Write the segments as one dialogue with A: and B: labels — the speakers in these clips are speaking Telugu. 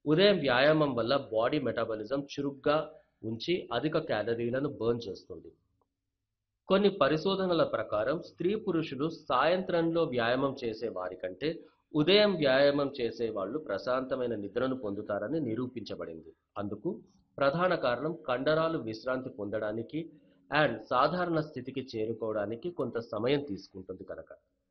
A: ఉదయం వ్యాయామం వల్ల బాడీ మెటాబాలిజం చురుగ్గా ఉంచి అధిక క్యాలరీలను బర్న్ చేస్తుంది కొన్ని పరిశోధనల ప్రకారం స్త్రీ పురుషులు సాయంత్రంలో వ్యాయామం చేసే వారి కంటే ఉదయం వ్యాయామం చేసే వాళ్ళు ప్రశాంతమైన నిద్రను పొందుతారని నిరూపించబడింది అందుకు ప్రధాన కారణం కండరాలు విశ్రాంతి పొందడానికి అండ్ సాధారణ స్థితికి చేరుకోవడానికి కొంత సమయం తీసుకుంటుంది కనుక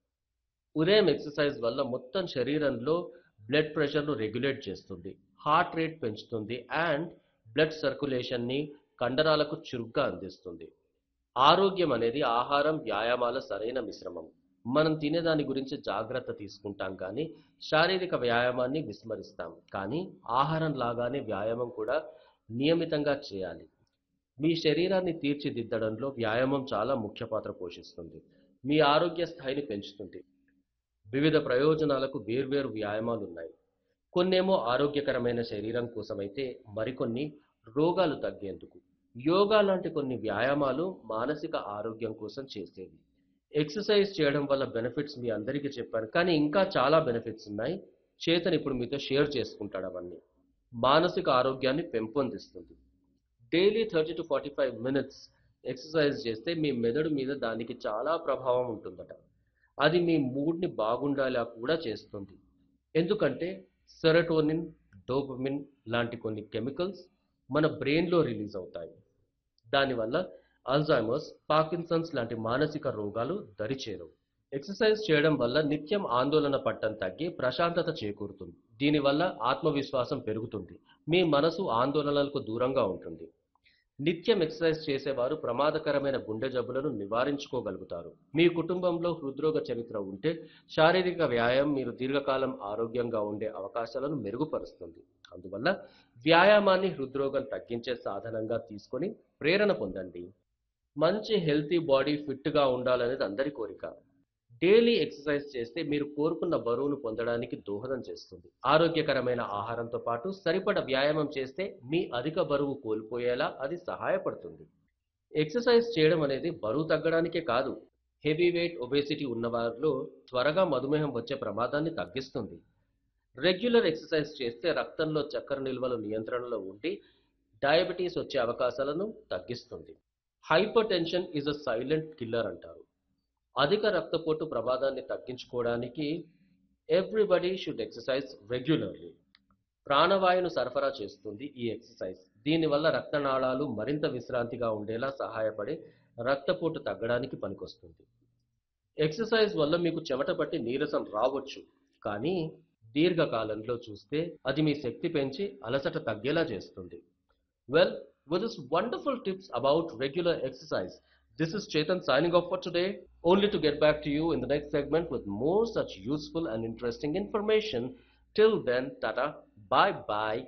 A: ఉదయం ఎక్సర్సైజ్ వల్ల మొత్తం శరీరంలో బ్లడ్ ప్రెషర్ను రెగ్యులేట్ చేస్తుంది హార్ట్ రేట్ పెంచుతుంది అండ్ బ్లడ్ సర్క్యులేషన్ని కండరాలకు చురుగ్గా అందిస్తుంది ఆరోగ్యం అనేది ఆహారం వ్యాయామాల సరైన మిశ్రమం మనం తినేదాని గురించి జాగ్రత్త తీసుకుంటాం కానీ శారీరక వ్యాయామాన్ని విస్మరిస్తాం కానీ ఆహారం లాగానే వ్యాయామం కూడా నియమితంగా చేయాలి మీ శరీరాన్ని తీర్చిదిద్దడంలో వ్యాయామం చాలా ముఖ్య పాత్ర పోషిస్తుంది మీ ఆరోగ్య స్థాయిని పెంచుతుంది వివిధ ప్రయోజనాలకు వేర్వేరు వ్యాయామాలు ఉన్నాయి కొన్నేమో ఆరోగ్యకరమైన శరీరం కోసమైతే మరికొన్ని రోగాలు తగ్గేందుకు యోగా లాంటి కొన్ని వ్యాయామాలు మానసిక ఆరోగ్యం కోసం చేసేవి ఎక్సర్సైజ్ చేయడం వల్ల బెనిఫిట్స్ మీ అందరికీ చెప్పాను కానీ ఇంకా చాలా బెనిఫిట్స్ ఉన్నాయి చేతన్ ఇప్పుడు మీతో షేర్ చేసుకుంటాడు అవన్నీ మానసిక ఆరోగ్యాన్ని పెంపొందిస్తుంది daily thirty to forty five minutes exercise చేస్తే మీ మెదడు మీద దానికి చాలా ప్రభావం ఉంటుందట అది మీ మూడ్ని బాగుండేలా కూడా చేస్తుంది ఎందుకంటే సెరటోనిన్ డోపమిన్ లాంటి కొన్ని కెమికల్స్ మన బ్రెయిన్లో రిలీజ్ అవుతాయి దానివల్ల అల్జైమర్స్ పార్కిన్సన్స్ లాంటి మానసిక రోగాలు దరిచేరవు ఎక్సర్సైజ్ చేయడం వల్ల నిత్యం ఆందోళన పట్టం తగ్గి ప్రశాంతత చేకూరుతుంది దీనివల్ల ఆత్మవిశ్వాసం పెరుగుతుంది మీ మనసు ఆందోళనలకు దూరంగా ఉంటుంది నిత్యం ఎక్సర్సైజ్ చేసేవారు ప్రమాదకరమైన గుండె జబ్బులను నివారించుకోగలుగుతారు మీ కుటుంబంలో హృద్రోగ చరిత్ర ఉంటే శారీరక వ్యాయామం మీరు దీర్ఘకాలం ఆరోగ్యంగా ఉండే అవకాశాలను మెరుగుపరుస్తుంది అందువల్ల వ్యాయామాన్ని హృద్రోగం తగ్గించే సాధనంగా తీసుకొని ప్రేరణ పొందండి మంచి హెల్తీ బాడీ ఫిట్గా ఉండాలనేది అందరి కోరిక డైలీ ఎక్సర్సైజ్ చేస్తే మీరు కోరుకున్న బరువును పొందడానికి దోహదం చేస్తుంది ఆరోగ్యకరమైన ఆహారంతో పాటు సరిపడ వ్యాయామం చేస్తే మీ అధిక బరువు కోల్పోయేలా అది సహాయపడుతుంది ఎక్సర్సైజ్ చేయడం అనేది బరువు తగ్గడానికే కాదు హెవీ వెయిట్ ఒబేసిటీ ఉన్నవారిలో త్వరగా మధుమేహం వచ్చే ప్రమాదాన్ని తగ్గిస్తుంది రెగ్యులర్ ఎక్సర్సైజ్ చేస్తే రక్తంలో చక్కెర నిల్వలు నియంత్రణలో ఉండి డయాబెటీస్ వచ్చే అవకాశాలను తగ్గిస్తుంది hypertension is a silent killer అంటారు అధిక రక్తపోటు ప్రమాదాన్ని తగ్గించుకోవడానికి ఎవ్రీబడి షుడ్ ఎక్సర్సైజ్ రెగ్యులర్లీ ప్రాణవాయువును సరఫరా చేస్తుంది ఈ ఎక్సర్సైజ్ దీనివల్ల రక్తనాళాలు మరింత విశ్రాంతిగా ఉండేలా సహాయపడి రక్తపోటు తగ్గడానికి పనికొస్తుంది ఎక్సర్సైజ్ వల్ల మీకు చెమట పట్టి నీరసం రావచ్చు కానీ దీర్ఘకాలంలో చూస్తే అది మీ శక్తి పెంచి అలసట తగ్గేలా చేస్తుంది well with this wonderful tips about regular exercise. This is Chetan signing off for today, only to get back to you in the next segment with more such useful and interesting information. Till then, tata, bye bye.